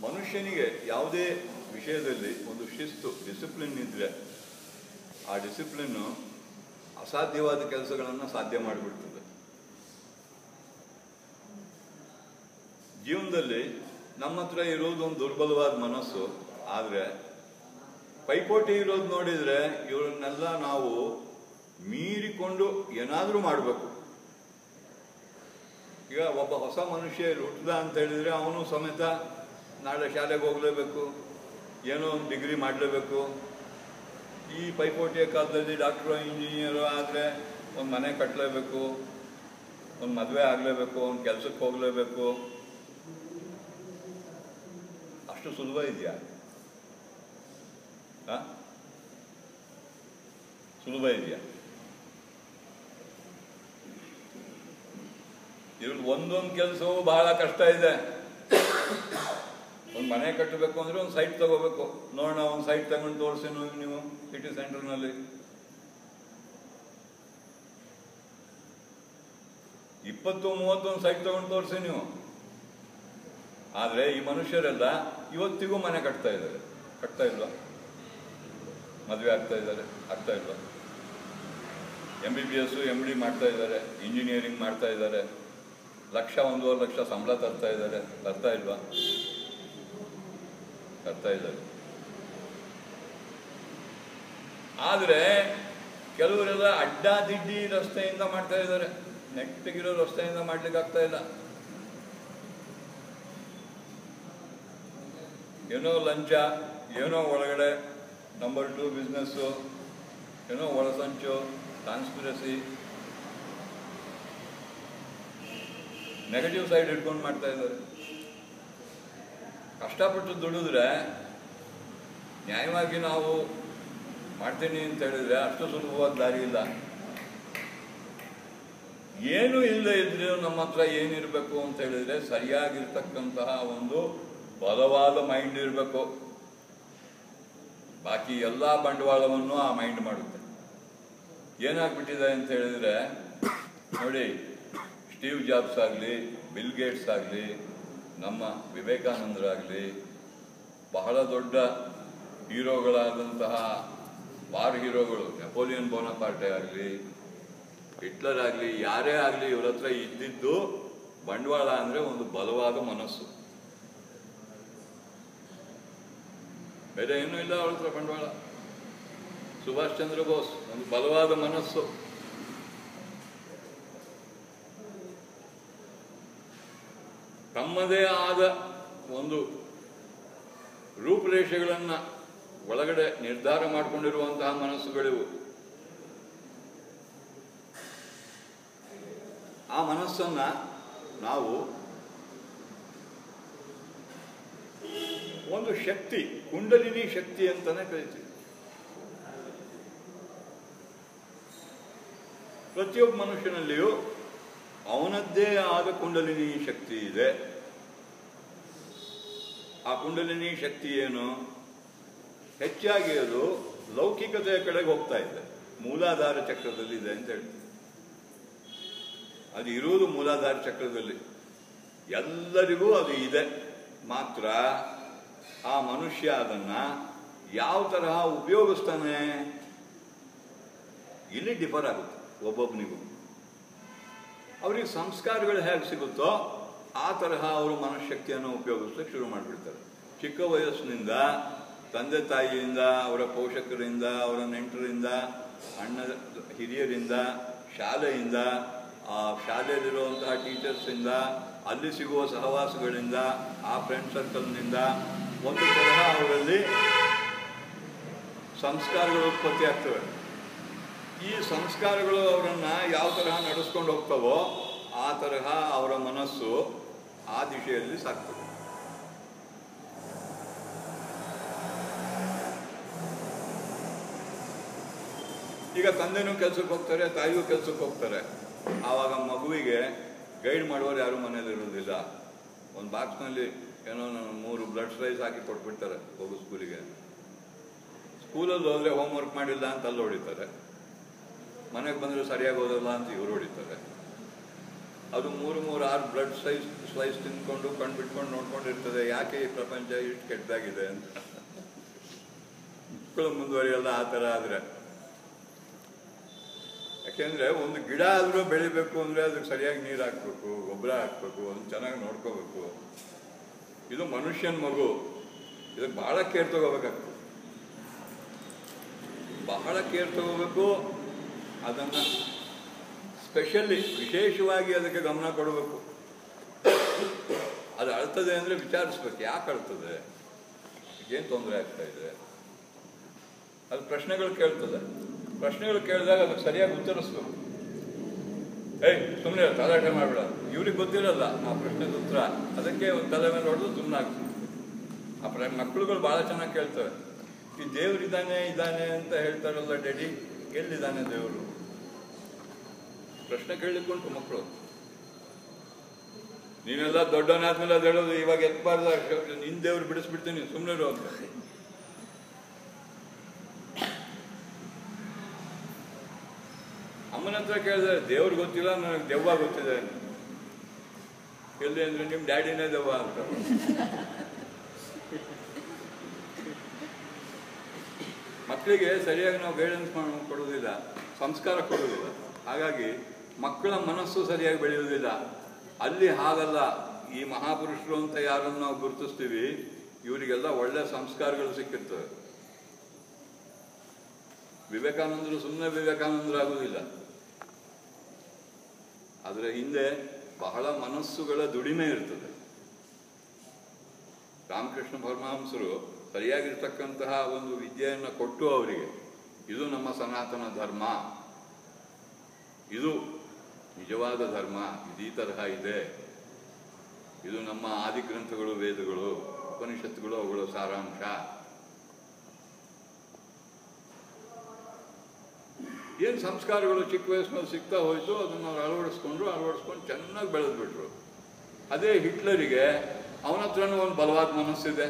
ಮನುಷ್ಯನಿಗೆ ಯಾವುದೇ ವಿಷಯದಲ್ಲಿ ಒಂದು ಶಿಸ್ತು ಡಿಸಿಪ್ಲಿನ್ ಇದ್ದರೆ ಆ ಡಿಸಿಪ್ಲಿನ್ನು ಅಸಾಧ್ಯವಾದ ಕೆಲಸಗಳನ್ನು ಸಾಧ್ಯ ಮಾಡಿಬಿಡ್ತದೆ ಜೀವನದಲ್ಲಿ ನಮ್ಮ ಹತ್ರ ಇರೋದು ಒಂದು ದುರ್ಬಲವಾದ ಮನಸ್ಸು ಆದರೆ ಪೈಪೋಟಿ ಇರೋದು ನೋಡಿದರೆ ಇವರನ್ನೆಲ್ಲ ನಾವು ಮೀರಿಕೊಂಡು ಏನಾದರೂ ಮಾಡಬೇಕು ಈಗ ಒಬ್ಬ ಹೊಸ ಮನುಷ್ಯ ಹುಟ್ಟದ ಅಂತ ಹೇಳಿದರೆ ಅವನು ಸಮೇತ ನಾಳೆ ಶಾಲೆಗೆ ಹೋಗಲೇಬೇಕು ಏನೋ ಒಂದು ಡಿಗ್ರಿ ಮಾಡಲೇಬೇಕು ಈ ಪೈಪೋಟಿಯ ಕಾಲದಲ್ಲಿ ಡಾಕ್ಟ್ರು ಇಂಜಿನಿಯರು ಆದರೆ ಒಂದು ಮನೆ ಕಟ್ಟಲೇಬೇಕು ಒಂದು ಮದುವೆ ಆಗಲೇಬೇಕು ಒಂದು ಕೆಲಸಕ್ಕೆ ಹೋಗಲೇಬೇಕು ಅಷ್ಟು ಸುಲಭ ಇದೆಯಾ ಆ? ಸುಲಭ ಇದೆಯಾ ಇವ್ರದ್ದು ಒಂದೊಂದು ಕೆಲಸವೂ ಬಹಳ ಕಷ್ಟ ಇದೆ ಒಂದು ಮನೆ ಕಟ್ಟಬೇಕು ಅಂದ್ರೆ ಒಂದು ಸೈಟ್ ತಗೋಬೇಕು ನೋಡೋಣ ಒಂದು ಸೈಟ್ ತಗೊಂಡು ತೋರಿಸಿ ನೀವು ಸಿಟಿ ಸೆಂಟರ್ನಲ್ಲಿ ಇಪ್ಪತ್ತು ಮೂವತ್ತೊಂದು ಸೈಟ್ ತಗೊಂಡು ತೋರಿಸಿ ನೀವು ಆದರೆ ಈ ಮನುಷ್ಯರೆಲ್ಲ ಇವತ್ತಿಗೂ ಮನೆ ಕಟ್ತಾ ಇದ್ದಾರೆ ಕಟ್ತಾ ಇಲ್ವಾ ಮದುವೆ ಆಗ್ತಾ ಇದ್ದಾರೆ ಆಗ್ತಾ ಇಲ್ವಾ M B B S M D ಮಾಡ್ತಾ ಇದ್ದಾರೆ ಇಂಜಿನಿಯರಿಂಗ್ ಮಾಡ್ತಾ ಇದ್ದಾರೆ ಲಕ್ಷ ಒಂದೂವರೆ ಲಕ್ಷ ಸಂಬಳ ತರ್ತಾ ಇದ್ದಾರೆ ತರ್ತಾ ಇಲ್ವಾ ತರ್ತಾ ಇದ್ದಾರೆ ಆದರೆ ಕೆಲವರೆಲ್ಲ ಅಡ್ಡಾದಿಡ್ಡಿ ರಸ್ತೆಯಿಂದ ಮಾಡ್ತಾ ಇದ್ದಾರೆ ನೆಟ್ಟಗಿರೋ ರಸ್ತೆಯಿಂದ ಮಾಡ್ಲಿಕ್ಕೆ ಆಗ್ತಾ ಇಲ್ಲ ಏನೋ ಲಂಚ ಏನೋ ಒಳಗಡೆ ನಂಬರ್ ಟು ಬಿಸ್ನೆಸ್ಸು ಏನೋ ಒಳಸಂಚು ಕಾನ್ಸ್ಪಿರಸಿ ನೆಗೆಟಿವ್ ಸೈಡ್ ಇಟ್ಕೊಂಡು ಮಾಡ್ತಾ ಇದ್ದಾರೆ ಕಷ್ಟಪಟ್ಟು ದುಡಿದ್ರೆ ನ್ಯಾಯವಾಗಿ ನಾವು ಮಾಡ್ತೀನಿ ಅಂತ ಹೇಳಿದ್ರೆ ಅಷ್ಟು ಸುಲಭವಾದ ದಾರಿ ಇಲ್ಲ ಏನು ಇಲ್ಲದೆ ಇದ್ರೆ ನಮ್ಮ ಹತ್ರ ಏನಿರಬೇಕು ಅಂತ ಹೇಳಿದ್ರೆ ಸರಿಯಾಗಿರ್ತಕ್ಕಂತಹ ಒಂದು ಬಲವಾದ ಮೈಂಡ್ ಇರಬೇಕು ಬಾಕಿ ಎಲ್ಲ ಬಂಡವಾಳವನ್ನು ಆ ಮೈಂಡ್ ಮಾಡುತ್ತೆ ಏನಾಗ್ಬಿಟ್ಟಿದೆ ಅಂತ ಹೇಳಿದ್ರೆ ನೋಡಿ ಸ್ಟೀವ್ ಜಾಬ್ಸ್ ಆಗಲಿ ಬಿಲ್ ಗೇಟ್ಸ್ ಆಗಲಿ ನಮ್ಮ ವಿವೇಕಾನಂದರಾಗಲಿ ಬಹಳ ದೊಡ್ಡ ಹೀರೋಗಳಾದಂತಹ ವಾರ್ ಹೀರೋಗಳು ನೆಪೋಲಿಯನ್ ಬೋನಪಾರ್ಟೆ ಆಗಲಿ ಹಿಟ್ಲರ್ ಆಗಲಿ ಯಾರೇ ಆಗಲಿ ಇವ್ರ ಹತ್ರ ಇದ್ದಿದ್ದು ಬಂಡವಾಳ ಅಂದರೆ ಒಂದು ಬಲವಾದ ಮನಸ್ಸು ಬೇರೆ ಏನೂ ಇಲ್ಲ ಅವ್ರ ಹತ್ರ ಬಂಡವಾಳ ಸುಭಾಷ್ ಚಂದ್ರ ಬೋಸ್ ಒಂದು ಬಲವಾದ ಮನಸ್ಸು ತಮ್ಮದೇ ಆದ ಒಂದು ರೂಪುರೇಷೆಗಳನ್ನು ಒಳಗಡೆ ನಿರ್ಧಾರ ಮಾಡಿಕೊಂಡಿರುವಂತಹ ಮನಸ್ಸುಗಳಿವು ಆ ಮನಸ್ಸನ್ನ ನಾವು ಒಂದು ಶಕ್ತಿ ಕುಂಡಲಿನಿ ಶಕ್ತಿ ಅಂತಾನೆ ಕರಿತೀವಿ ಪ್ರತಿಯೊಬ್ಬ ಮನುಷ್ಯನಲ್ಲಿಯೂ ಅವನದ್ದೇ ಆದ ಕುಂಡಲಿನಿ ಶಕ್ತಿ ಇದೆ ಆ ಕುಂಡಲಿನಿ ಶಕ್ತಿ ಏನು ಹೆಚ್ಚಾಗಿ ಅದು ಲೌಕಿಕತೆಯ ಕಡೆಗೆ ಹೋಗ್ತಾ ಇದೆ ಮೂಲಾಧಾರ ಚಕ್ರದಲ್ಲಿ ಇದೆ ಅಂತ ಹೇಳ್ತೀವಿ ಅದು ಇರುವುದು ಮೂಲಾಧಾರ ಚಕ್ರದಲ್ಲಿ ಎಲ್ಲರಿಗೂ ಅದು ಇದೆ ಮಾತ್ರ ಆ ಮನುಷ್ಯ ಅದನ್ನ ಯಾವ ತರಹ ಉಪಯೋಗಿಸ್ತಾನೆ ಇಲ್ಲಿ ಡಿಫರ್ ಆಗುತ್ತೆ ಒಬ್ಬೊಬ್ಬನಿಗೂ ಅವರಿಗೆ ಸಂಸ್ಕಾರಗಳು ಹೇಗೆ ಸಿಗುತ್ತೋ ಆ ತರಹ ಅವರು ಮನಃಶಕ್ತಿಯನ್ನು ಉಪಯೋಗಿಸ್ಲಿಕ್ಕೆ ಶುರು ಮಾಡಿಬಿಡ್ತಾರೆ ಚಿಕ್ಕ ವಯಸ್ಸಿನಿಂದ ತಂದೆ ತಾಯಿಯಿಂದ ಅವರ ಪೋಷಕರಿಂದ ಅವರ ನೆಂಟರಿಂದ ಅಣ್ಣ ಹಿರಿಯರಿಂದ ಶಾಲೆಯಿಂದ ಆ ಶಾಲೆಯಲ್ಲಿರುವಂತಹ ಟೀಚರ್ಸಿಂದ ಅಲ್ಲಿ ಸಿಗುವ ಸಹವಾಸಗಳಿಂದ ಆ ಫ್ರೆಂಡ್ ಸರ್ಕಲ್ನಿಂದ ಒಂದು ತರಹ ಅವರಲ್ಲಿ ಸಂಸ್ಕಾರಗಳು ಉತ್ಪತ್ತಿ ಆಗ್ತವೆ ಈ ಸಂಸ್ಕಾರಗಳು ಅವರನ್ನ ಯಾವ ತರಹ ನಡೆಸ್ಕೊಂಡು ಹೋಗ್ತವೋ ಆ ತರಹ ಅವರ ಮನಸ್ಸು ಆ ದಿಶೆಯಲ್ಲಿ ಸಾಕ್ತದೆ ಈಗ ತಂದೆನೂ ಕೆಲ್ಸಕ್ಕೆ ಹೋಗ್ತಾರೆ ತಾಯಿಯೂ ಕೆಲ್ಸಕ್ಕೆ ಹೋಗ್ತಾರೆ ಆವಾಗ ಮಗುವಿಗೆ ಗೈಡ್ ಮಾಡುವವರು ಯಾರು ಮನೇಲಿ ಇರೋದಿಲ್ಲ ಒಂದು ಬಾಕ್ಸ್ನಲ್ಲಿ ಏನೋ ನಾನು ಮೂರು ಬ್ಲಡ್ ಸ್ಲೈಸ್ ಹಾಕಿ ಕೊಟ್ಬಿಡ್ತಾರೆ ಹೋಗು ಸ್ಕೂಲಿಗೆ ಸ್ಕೂಲಲ್ಲಿ ಹೋದ್ರೆ ಹೋಮ್ ವರ್ಕ್ ಮಾಡಿಲ್ಲ ಅಂತ ಅಲ್ಲಿ ಹೊಡಿತಾರೆ ಮನೆಗೆ ಬಂದರೆ ಸರಿಯಾಗಿ ಓದಲ್ಲ ಅಂತ ಇವರು ಹೊಡಿತಾರೆ ಅದು ಮೂರು ಮೂರು ಆರು ಬ್ಲಡ್ ಸೈಜ್ ಸ್ಲೈಸ್ ತಿಂದ್ಕೊಂಡು ಕಣ್ಣು ಬಿಟ್ಕೊಂಡು ನೋಡ್ಕೊಂಡಿರ್ತದೆ ಯಾಕೆ ಈ ಪ್ರಪಂಚ ಇಷ್ಟು ಕೆಟ್ಟದಾಗಿದೆ ಅಂತ ಮಕ್ಕಳು ಮುಂದುವರಿಯಲ್ಲ ಆ ಥರ ಆದರೆ ಯಾಕೆಂದ್ರೆ ಒಂದು ಗಿಡ ಆದರೂ ಬೆಳಿಬೇಕು ಅಂದರೆ ಅದಕ್ಕೆ ಸರಿಯಾಗಿ ನೀರು ಹಾಕ್ಬೇಕು ಗೊಬ್ಬರ ಹಾಕ್ಬೇಕು ಅದನ್ನ ಚೆನ್ನಾಗಿ ನೋಡ್ಕೋಬೇಕು ಇದು ಮನುಷ್ಯನ ಮಗು ಇದಕ್ಕೆ ಬಹಳ ಕೇರ್ ತಗೋಬೇಕಾಗ್ತದೆ ಬಹಳ ಕೇರ್ ತಗೋಬೇಕು ಅದನ್ನು ಸ್ಪೆಷಲಿ ವಿಶೇಷವಾಗಿ ಅದಕ್ಕೆ ಗಮನ ಕೊಡಬೇಕು ಅದು ಅಳ್ತದೆ ಅಂದರೆ ವಿಚಾರಿಸ್ಬೇಕು ಯಾಕೆ ಅಳ್ತದೆ ಏನು ತೊಂದರೆ ಆಗ್ತಾ ಇದೆ ಅದು ಪ್ರಶ್ನೆಗಳು ಕೇಳ್ತದೆ ಪ್ರಶ್ನೆಗಳು ಕೇಳಿದಾಗ ಅದಕ್ಕೆ ಸರಿಯಾಗಿ ಉತ್ತರಿಸ್ಬೇಕು ಏಯ್ ಸುಮ್ಮನೆ ತಲಾಟೆ ಮಾಡಬೇಡ ಇವ್ರಿಗೆ ಗೊತ್ತಿರಲ್ಲ ಆ ಪ್ರಶ್ನೆದ ಉತ್ತರ ಅದಕ್ಕೆ ಒಂದು ತಲೆ ಮೇಲೆ ಹೊಡೆದು ಸುಮ್ಮನೆ ಆಗ್ತದೆ ಆ ಪ್ರ ಮಕ್ಕಳುಗಳು ಭಾಳ ಚೆನ್ನಾಗಿ ಕೇಳ್ತವೆ ಈ ದೇವ್ರು ಇದ್ದಾನೆ ಇದ್ದಾನೆ ಅಂತ ಹೇಳ್ತಾರಲ್ಲ ಡ್ಯಾಡಿ ಎಲ್ಲಿದ್ದಾನೆ ದೇವರು ಪ್ರಶ್ನೆ ಕೇಳಲಿಕ್ಕುಂಟು ಮಕ್ಕಳು ನೀನೆಲ್ಲ ದೊಡ್ಡವನಾದ್ಮೇಲೆ ಅದು ಹೇಳೋದು ಇವಾಗ ಎತ್ಬಾರ್ದ ನಿನ್ ದೇವ್ರು ಬಿಡಿಸ್ಬಿಡ್ತೀನಿ ಸುಮ್ಮನೆ ಇರು ಅಂತ ಅಮ್ಮನ ಹತ್ರ ಕೇಳಿದ್ರೆ ದೇವ್ರು ಗೊತ್ತಿಲ್ಲ ನನಗೆ ದೆವ್ವ ಗೊತ್ತಿದೆ ಎಲ್ಲಿ ಅಂದ್ರೆ ನಿಮ್ಮ ಡ್ಯಾಡಿನೇ ದೆವ್ವ ಅಂತ ಮಕ್ಕಳಿಗೆ ಸರಿಯಾಗಿ ನಾವು ಗೈಡೆನ್ಸ್ ಮಾಡಿ ಕೊಡೋದಿಲ್ಲ ಸಂಸ್ಕಾರ ಕೊಡೋದಿಲ್ಲ ಹಾಗಾಗಿ ಮಕ್ಕಳ ಮನಸ್ಸು ಸರಿಯಾಗಿ ಬೆಳೆಯೋದಿಲ್ಲ ಅಲ್ಲಿ ಹಾಗಲ್ಲ ಈ ಮಹಾಪುರುಷರು ಅಂತ ಯಾರನ್ನು ನಾವು ಗುರುತಿಸ್ತೀವಿ ಇವರಿಗೆಲ್ಲ ಒಳ್ಳೆ ಸಂಸ್ಕಾರಗಳು ಸಿಕ್ಕಿರ್ತವೆ ವಿವೇಕಾನಂದರು ಸುಮ್ಮನೆ ವಿವೇಕಾನಂದರಾಗುವುದಿಲ್ಲ ಅದರ ಹಿಂದೆ ಬಹಳ ಮನಸ್ಸುಗಳ ದುಡಿಮೆ ಇರ್ತದೆ ರಾಮಕೃಷ್ಣ ಪರಮಹಂಸರು ಸರಿಯಾಗಿರ್ತಕ್ಕಂತಹ ಒಂದು ವಿದ್ಯೆಯನ್ನು ಕೊಟ್ಟು ಅವರಿಗೆ ಇದು ನಮ್ಮ ಸನಾತನ ಧರ್ಮ ಇದು ನಿಜವಾದ ಧರ್ಮ ಇದು ಈ ತರಹ ಇದೆ ಇದು ನಮ್ಮ ಆದಿಗ್ರಂಥಗಳು ವೇದಗಳು ಉಪನಿಷತ್ತುಗಳು ಅವುಗಳ ಸಾರಾಂಶ ಏನು ಸಂಸ್ಕಾರಗಳು ಚಿಕ್ಕ ವಯಸ್ಸಿನಲ್ಲಿ ಸಿಗ್ತಾ ಹೋಯ್ತು ಅದನ್ನು ಅವ್ರು ಅಳವಡಿಸ್ಕೊಂಡ್ರು ಅಳವಡಿಸ್ಕೊಂಡು ಚೆನ್ನಾಗಿ ಬೆಳೆದ್ಬಿಟ್ರು ಅದೇ ಹಿಟ್ಲರಿಗೆ ಅವನ ಹತ್ರನೂ ಒಂದು ಬಲವಾದ ಮನಸ್ಸಿದೆ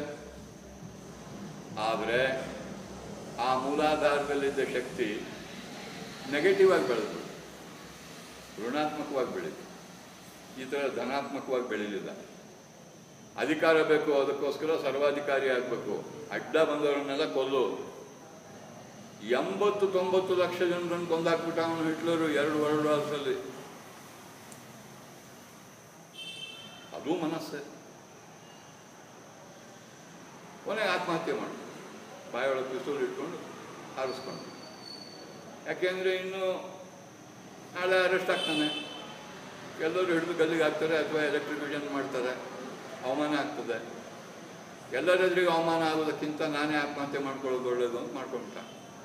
ಆದರೆ ಆ ಮೂಲಾಧಾರದಲ್ಲಿದ್ದ ಶಕ್ತಿ ನೆಗೆಟಿವ್ ಆಗಿ ಬೆಳೆದು ಋಣಾತ್ಮಕವಾಗಿ ಬೆಳೀತು ಈ ಥರ ಧನಾತ್ಮಕವಾಗಿ ಬೆಳೀಲಿಲ್ಲ ಅಧಿಕಾರ ಬೇಕು ಅದಕ್ಕೋಸ್ಕರ ಸರ್ವಾಧಿಕಾರಿ ಆಗಬೇಕು ಅಡ್ಡ ಬಂದವರನ್ನೆಲ್ಲ ಕೊಲ್ಲು ಎಂಬತ್ತು ತೊಂಬತ್ತು ಲಕ್ಷ ಜನರನ್ನು ಕೊಂದಾಕ್ಬಿಟ್ಟ ಅವನು ಹಿಟ್ಲರು ಎರಡು ವರ್ಲ್ಡ್ ವಾರ್ಸಲ್ಲಿ ಅದು ಮನಸ್ಸೇ ಕೊನೆಗೆ ಆತ್ಮಹತ್ಯೆ ಮಾಡಿ ಬಾಯೊಳಗೆ ಪಿಸ್ತೂಲ್ ಇಟ್ಕೊಂಡು ಹಾರಿಸ್ಕೊಂಡು ಯಾಕೆಂದರೆ ಇನ್ನು ನಾಳೆ ಅರೆಸ್ಟ್ ಆಗ್ತಾನೆ ಎಲ್ಲರೂ ಹಿಡಿದು ಗಲ್ಲಿಗೆ ಹಾಕ್ತಾರೆ ಅಥವಾ ಎಲೆಕ್ಟ್ರಿಫಿಕೇಷನ್ ಮಾಡ್ತಾರೆ ಅವಮಾನ ಆಗ್ತದೆ ಎಲ್ಲರೆದುರಿಗೆ ಅವಮಾನ ಆಗೋದಕ್ಕಿಂತ ನಾನೇ ಆತ್ಮಹತ್ಯೆ ಮಾಡ್ಕೊಳ್ಳೋದು ಒಳ್ಳೇದು ಅಂತ ಮಾಡ್ಕೊಂಬಿಟ್ಟ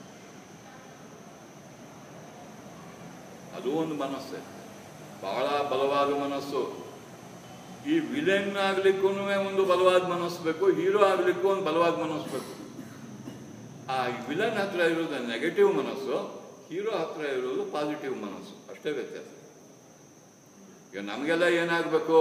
ಅದು ಒಂದು ಮನಸ್ಸೆ ಬಹಳ ಬಲವಾದ ಮನಸ್ಸು ಈ ವಿಲೆನ್ ಆಗ್ಲಿಕ್ಕೂ ಒಂದು ಬಲವಾದ ಮನಸ್ಸು ಬೇಕು ಹೀರೋ ಆಗ್ಲಿಕ್ಕೂ ಒಂದು ಬಲವಾದ ಮನಸ್ಸು ಬೇಕು ಆ ವಿಲನ್ ಹತ್ರ ಇರೋದು ನೆಗೆಟಿವ್ ಮನಸ್ಸು ಹೀರೋ ಹತ್ರ ಇರೋದು ಪಾಸಿಟಿವ್ ಮನಸ್ಸು ಅಷ್ಟೇ ವ್ಯತ್ಯಾಸ ಈಗ ನಮಗೆಲ್ಲ ಏನಾಗಬೇಕು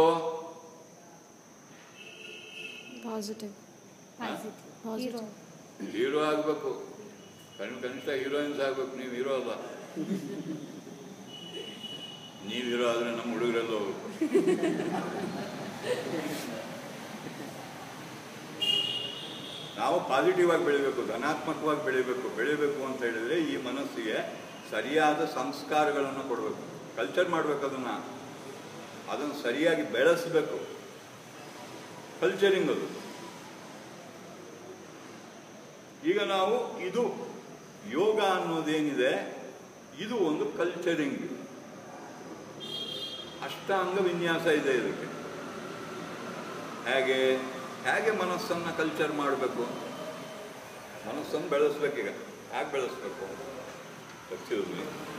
ಪಾಸಿಟಿವ್ ಹೀರೋ ಹೀರೋ ಆಗಬೇಕು ಕನಿಷ್ಠ ಹೀರೋಯಿನ್ಸ್ ಆಗ್ಬೇಕು ನೀವು ಹೀರೋ ಅಲ್ಲ ನೀವು ಹೀರೋ ಆದರೆ ನಮ್ಮ ಹುಡುಗರೆಲ್ಲ ಹೋಗ್ಬೇಕು ನಾವು ಪಾಸಿಟಿವ್ ಆಗಿ ಬೆಳಿಬೇಕು ಧನಾತ್ಮಕವಾಗಿ ಬೆಳಿಬೇಕು ಬೆಳಿಬೇಕು ಅಂತ ಹೇಳಿದ್ರೆ ಈ ಮನಸ್ಸಿಗೆ ಸರಿಯಾದ ಸಂಸ್ಕಾರಗಳನ್ನು ಕೊಡಬೇಕು ಕಲ್ಚರ್ ಮಾಡ್ಬೇಕು ಅದನ್ನ ಅದನ್ನು ಸರಿಯಾಗಿ ಬೆಳೆಸಬೇಕು ಕಲ್ಚರಿಂಗ್ ಅದು ಈಗ ನಾವು ಇದು ಯೋಗ ಅನ್ನೋದೇನಿದೆ ಇದು ಒಂದು ಕಲ್ಚರಿಂಗ್ ಅಷ್ಟಾಂಗ ವಿನ್ಯಾಸ ಇದೆ ಇದಕ್ಕೆ ಹೇಗೆ ಹೇಗೆ ಮನಸ್ಸನ್ನು ಕಲ್ಚರ್ ಮಾಡಬೇಕು ಮನಸ್ಸನ್ನು ಬೆಳೆಸ್ಬೇಕೀಗ ಹೇಗೆ ಬೆಳೆಸ್ಬೇಕು ಎಕ್ಸ್ಕ್ಯೂಸ್ ಮೀ